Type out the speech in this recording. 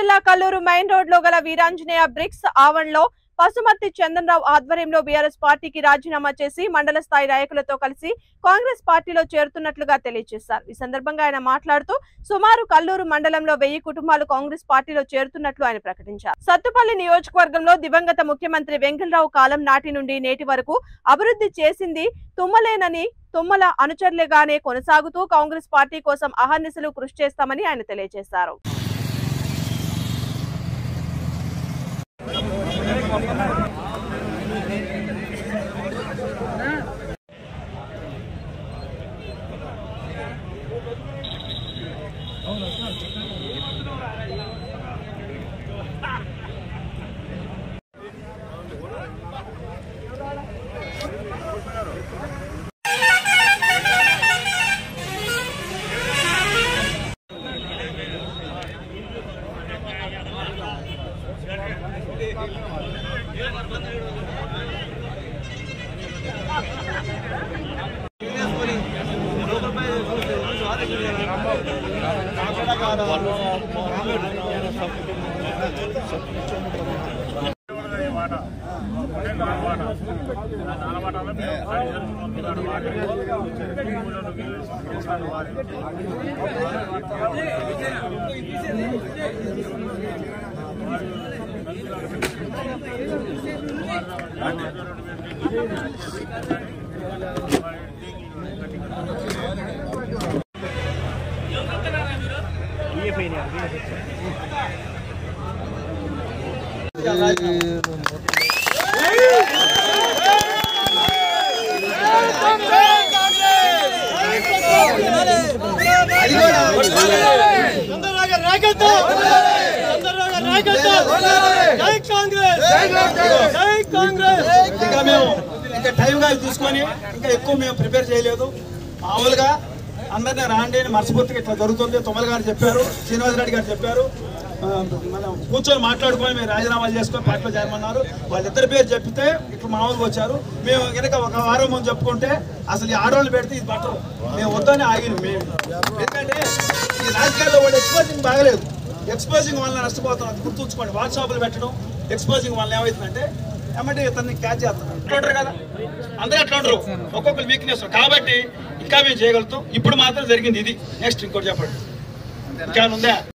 జిల్లా Kalluru main road లో గల వీరాంజనేయ బ్రిక్స్ ఆవరణలో పసుమర్తి చందన్రావు ఆధ్వర్యంలో బీఆర్ఎస్ పార్టీకి రాజీనామా చేసి మండల స్థాయి నాయకులతో కలిసి కాంగ్రెస్ పార్టీలో చేరుతున్నట్లుగా తెలియజేశారు ఈ సందర్భంగా ఆయన మాట్లాడుతూ సుమారు కల్లూరు మండలంలో వెయ్యి కుటుంబాలు కాంగ్రెస్ పార్టీలో చేరుతున్నట్లు ఆయన ప్రకటించారు సత్తుపల్లి నియోజకవర్గంలో దివంగత ముఖ్యమంత్రి వెంకటరావు కాలం నాటి నుండి నేటి వరకు అభివృద్ధి చేసింది తుమ్మలేనని తుమ్మల అనుచరులుగానే కొనసాగుతూ కాంగ్రెస్ పార్టీ కోసం అహర్నిశలు కృషి చేస్తామని ఆయన తెలియజేశారు చంద్రబాబు గారి నాయకత్వం చంద్రబాబు గారి నాయకత్వం జై కాంగ్రెస్ జై కాంగ్రెస్ ఇంకా మేము ఇంకా టైం గా తీసుకొని ఇంకా ఎక్కువ మేము ప్రిపేర్ చేయలేదు మామూలుగా అందరినీ రాండి అని మనస్ఫూర్తిగా ఇట్లా జరుగుతుంది తుమ్మల గారు చెప్పారు శ్రీనివాసరెడ్డి గారు చెప్పారు ఆ, మనం కూర్చొని మాట్లాడుకొని మేము రాజీనామాలు చేసుకొని పార్టీలో చేరమన్నారు వాళ్ళిద్దరి పేరు చెప్తే ఇప్పుడు మామూలుగా వచ్చారు మేము కనుక ఒక వారం ముందు చెప్పుకుంటే అసలు ఈ ఆడవాళ్ళు పెడితే ఇది బట్టలు మేము వద్దని ఆగిన మేము ఎందుకంటే ఈ రాజకీయాల్లో వాళ్ళు ఎక్స్పోజింగ్ బాగలేదు ఎక్స్పోజింగ్ వల్ల నష్టపోతాం అది గుర్తుంచుకోండి వాట్సాప్లు పెట్టడం ఎక్స్పోజింగ్ వల్ల ఏమవుతుందంటే ఏమంటే ఇతన్ని క్యాచ్ చేస్తున్నారు అట్లా ఉంటారు కదా అందరూ అట్లా ఉండరు ఒక్కొక్కరు వీక్నెస్ కాబట్టి ఇంకా మేము చేయగలుగుతాం ఇప్పుడు మాత్రం జరిగింది ఇది నెక్స్ట్ ఇంకోటి చెప్పండి ఇంకా ఉందా